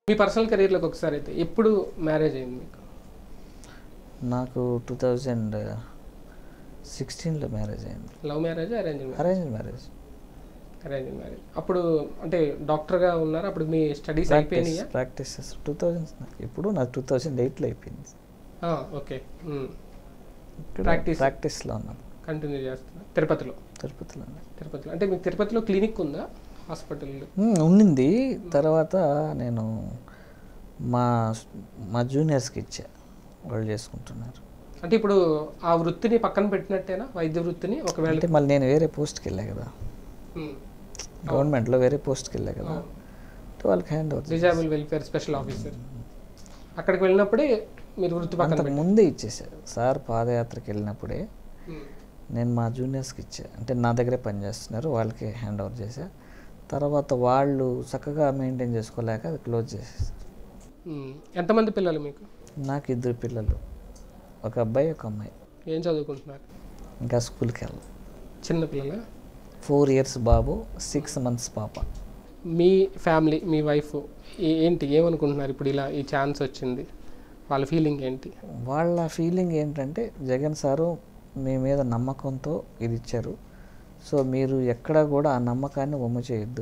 మీ personal కెరీర్లోకి ఒకసారి అయితే ఎప్పుడు మ్యారేజ్ అయింది మీకు నాకు టూ థౌజండ్ సిక్స్టీన్లో మ్యారేజ్ అయింది love marriage arrange marriage arrange marriage arrange marriage అప్పుడు అంటే డాక్టర్గా ఉన్నారు అప్పుడు మీ స్టడీస్ ప్రాక్టీస్ అయిపోయినాయా ప్రాక్టీస్ టూ థౌజండ్ ఇప్పుడు నాకు టూ థౌజండ్ ఎయిట్లో అయిపోయింది ఓకే ఇక్కడ Practice. ప్రాక్టీస్లో ఉన్నాను కంటిన్యూ చేస్తున్నా తిరుపతిలో తిరుపతిలో తిరుపతిలో అంటే మీకు తిరుపతిలో క్లినిక్ ఉందా హాస్పిటల్ ఉమ్, ఉండింది తర్వాత నేను మా మా జూనియర్స్కి ఇచ్చా వాళ్ళు చేసుకుంటున్నారు అంటే ఇప్పుడు ఆ వృత్తిని పక్కన పెట్టినట్టేనా వైద్య వృత్తిని ఒకవేళ అంటే మళ్ళీ నేను వేరే పోస్ట్కి వెళ్ళా కదా ఉమ్, గవర్నమెంట్లో వేరే పోస్ట్కి వెళ్ళా కదా అంటే వాళ్ళకి hand over disabled welfare special officer అక్కడికి వెళ్ళినప్పుడే మీరు వృత్తి పక్కన అంతకు ముందే ఇచ్చేసారు సార్ పాదయాత్రకి వెళ్ళినప్పుడే ఉమ్, నేను మా జూనియర్స్కి ఇచ్చా అంటే నా దగ్గరే పనిచేస్తున్నారు వాళ్ళకి హ్యాండ్ ఓవర్ చేశా తర్వాత వాళ్ళు చక్కగా మెయింటైన్ చేసుకోలేక అది క్లోజ్ చేసేసారు ఉమ్. ఎంతమంది పిల్లలు మీకు నాకు ఇద్దరు పిల్లలు ఒక అబ్బాయి ఒక అమ్మాయి ఏం చదువుకుంటున్నారు ఇంకా స్కూల్కి వెళ్ళాలి చిన్న పిల్లలు ఫోర్ ఇయర్స్ బాబు సిక్స్ మంత్స్ పాప మీ ఫ్యామిలీ మీ వైఫ్ ఏంటి ఏమనుకుంటున్నారు ఇప్పుడు ఇలా ఈ ఛాన్స్ వచ్చింది వాళ్ళ ఫీలింగ్ ఏంటి వాళ్ళ ఫీలింగ్ ఏంటంటే జగన్ సారు మీ మీద నమ్మకంతో ఇది ఇచ్చారు సో మీరు ఎక్కడ కూడా ఆ నమ్మకాన్ని వమ్ము చేయొద్దు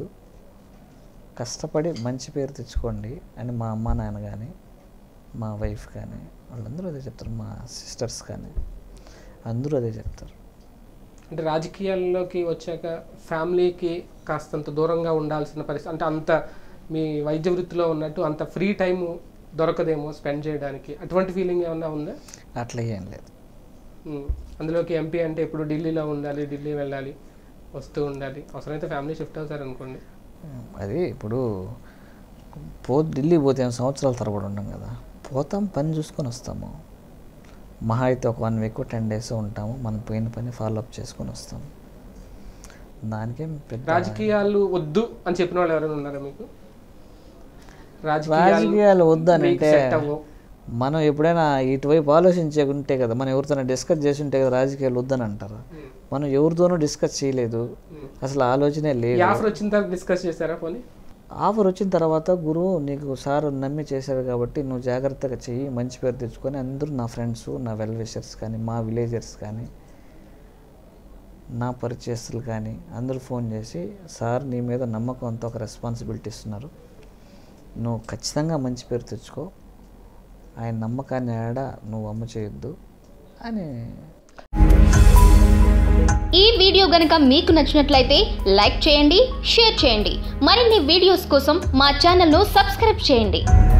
కష్టపడి మంచి పేరు తెచ్చుకోండి అని మా అమ్మ నాన్న కానీ మా వైఫ్ కానీ వాళ్ళందరూ అదే చెప్తారు మా సిస్టర్స్ కానీ అందరూ అదే చెప్తారు అంటే రాజకీయాల్లోకి వచ్చాక ఫ్యామిలీకి కాస్తంత దూరంగా ఉండాల్సిన పరిస్థితి అంటే అంత మీ వైద్య వృత్తిలో ఉన్నట్టు అంత ఫ్రీ టైం దొరకదేమో స్పెండ్ చేయడానికి అటువంటి ఫీలింగ్ ఏమన్నా ఉందా అట్లా ఏం లేదు ఉమ్. అందులోకి ఎంపీ అంటే ఇప్పుడు ఢిల్లీలో ఉండాలి ఢిల్లీ వెళ్ళాలి వస్తూ ఉండాలి అవసరమైతే ఫ్యామిలీ షిఫ్ట్ అవుతారు అనుకోండి అది ఇప్పుడు పో ఢిల్లీ పోతే ఏం సంవత్సరాల తరబడి ఉన్నాం కదా పోతాం పని చూసుకొని వస్తాము మహా అయితే ఒక వన్ వీక్ టెన్ డేస్ ఉంటాము మనం పోయిన పని ఫాలో అప్ చేసుకొని వస్తాము దానికేం పెద్ద రాజకీయాలు వద్దు అని చెప్పిన వాళ్ళు ఎవరైనా ఉన్నారా మీకు రాజకీయాలు వద్దు అని మీకు అంటే set అవ్వవు. మనం ఎప్పుడైనా ఇటువైపు ఆలోచించే ఉంటే కదా మనం ఎవరితోనో డిస్కస్ చేసి ఉంటే కదా రాజకీయాలు వద్దని అంటారు ఉమ్. మనం ఎవరితోనూ డిస్కస్ చేయలేదు ఉమ్. అసలు ఆలోచనే ఈ లేదు ఆఫర్ వచ్చిన తర్వాత డిస్కస్ చేశారా పోనీ ఆఫర్ వచ్చిన తర్వాత గురువు నీకు సార్ నమ్మి చేశారు కాబట్టి నువ్వు జాగ్రత్తగా చెయ్యి మంచి పేరు తెచ్చుకొని అందరూ నా ఫ్రెండ్స్ నా వెల్ విషర్స్ కానీ మా విలేజర్స్ కానీ నా పరిచయస్తులు కానీ అందరూ ఫోన్ చేసి సార్ నీ మీద నమ్మకంతో ఒక రెస్పాన్సిబిలిటీ ఇస్తున్నారు నువ్వు ఖచ్చితంగా మంచి పేరు తెచ్చుకో ఆయన నమ్మకాన్ని ఆడ నువ్వు అమ్మ చేయొద్దు అని ఈ వీడియో గనుక మీకు నచ్చినట్లయితే లైక్ చేయండి షేర్ చేయండి మరిన్ని వీడియోస్ కోసం మా ఛానల్ను సబ్స్క్రైబ్ చేయండి